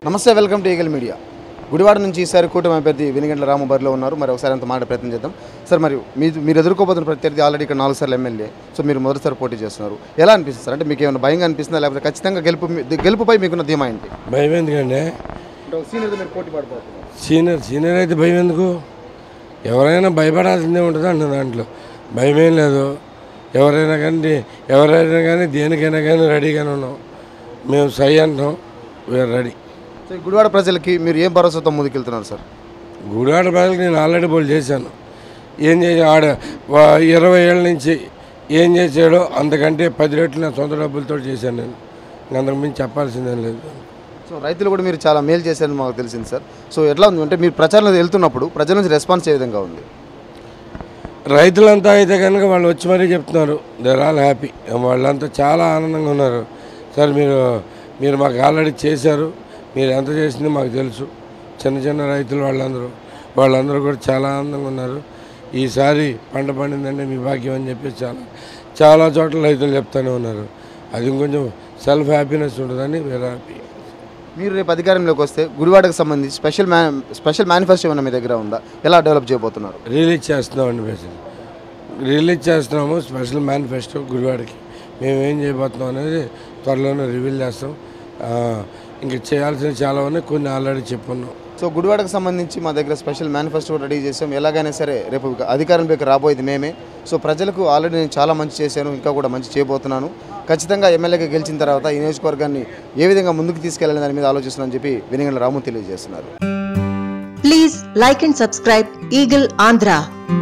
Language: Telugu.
నమస్తే welcome to Eagle media Gudivada నుంచి ఈసారి కూటమి అభ్యర్థి వెనుగండ్ల రాము బరిలో ఉన్నారు మరి ఒకసారి అంత మాట ప్రయత్నం చేద్దాం సార్ మరి మీరు మీరు ఎదుర్కోబోతున్న ప్రత్యర్థి ఆల్రెడీ ఇక్కడ నాలుగు సార్లు ఎమ్మెల్యే సో మీరు మొదటిసారి పోటీ చేస్తున్నారు ఎలా అనిపిస్తుంది సార్ అంటే మీకు ఏమైనా భయంగా అనిపిస్తుందా లేకపోతే ఖచ్చితంగా గెలుపు మీ- గెలుపుపై మీకున్న ధీమా ఏంటి భయం ఎందుకండి సీనియర్ మీరు పోటీ పడిపోతున్నారు సీనియర్ సీనియర్ అయితే భయం ఎందుకు ఎవరైనా భయపడాల్సిందే ఉంటుంది అంటున్న దాంట్లో భయమేం లేదు ఎవరైనా కానీ ఎవరైనా కానీ దేనికైనా కానీ రెడీగానే ఉన్నాం మేము సై అంటాం వీఆర్ రెడీ సో ఈ గుడివాడ ప్రజలకి మీరు ఏం భరోసాతో ముందుకెళ్తున్నారు సార్ గుడివాడ ప్రజలకు నేను ఆల్రెడీ పోల్ చేశాను ఏం చేసి ఆడ వా- ఇరవై ఏళ్ళ నుంచి ఏం చేశాడో అంతకంటే పది రెట్లు నా సొంత డబ్బులతో చేశాను నేను అంతకు మించి చెప్పాల్సిందేం లేదు సో రైతులు కూడా మీరు చాలా మేలు చేశారని మాకు తెలిసింది సార్ సో ఎట్లా ఉంది అంటే మీరు ప్రచారంలో వెళ్తున్నప్పుడు ప్రజల నుంచి రెస్పాన్స్ ఏ విధంగా ఉంది రైతులంతా అయితే కనుక వాళ్ళు వచ్చి మరీ చెప్తున్నారు దేర్ ఆల్ హ్యాపీ వాళ్ళంతా చాలా ఆనందంగా ఉన్నారు సార్ మీరు మీరు మాకు ఆల్రెడీ చేశారు మీరు ఎంత చేసింది మాకు తెలుసు చిన్న చిన్న రైతులు వాళ్ళందరూ వాళ్ళందరూ కూడా చాలా ఆనందంగా ఉన్నారు ఈసారి పంట పండిందంటే మీ భాగ్యం అని చెప్పి చాలా చాలా చోట్ల రైతులు చెప్తానే ఉన్నారు అది ఇంకొంచెం సెల్ఫ్ హ్యాపీనెస్ ఉంటుందని వేరే హ్యాపీ మీరు రేపు అధికారంలోకి వస్తే గుడివాడకు సంబంధించి స్పెషల్ మ్యా స్పెషల్ మేనిఫెస్టో ఏమైనా మీ దగ్గర ఉందా ఎలా డెవలప్ చేయబోతున్నారు రిలీజ్ చేస్తున్నామండి బేసిక్ రిలీజ్ చేస్తున్నాము స్పెషల్ మేనిఫెస్టో గురువాడికి మేము ఏం చేయబోతున్నాం అనేది త్వరలోనే రివీల్ చేస్తాం ఆ, ఇంకా చేయాల్సినవి చాలా ఉన్నాయి కొన్ని ఆల్రెడీ చెప్పున్నాం సో గుడివాడకు సంబంధించి మా దగ్గర స్పెషల్ మేనిఫెస్టో రెడీ చేసాం ఎలాగైనా సరే రేపు అధికారంలోకి రాబోయేది మేమే సో ప్రజలకు ఆల్రెడీ నేను చాలా మంచి చేశాను ఇంకా కూడా మంచి చేయబోతున్నాను ఖచ్చితంగా ఎమ్మెల్యేగా గెలిచిన తర్వాత ఈ నియోజకవర్గాన్ని ఏ విధంగా ముందుకు తీసుకెళ్లాలని దాని మీద ఆలోచిస్తున్నానని చెప్పి వెనుగండ్ల రాము తెలియజేస్తున్నారు Please like and subscribe Eagle Andhra.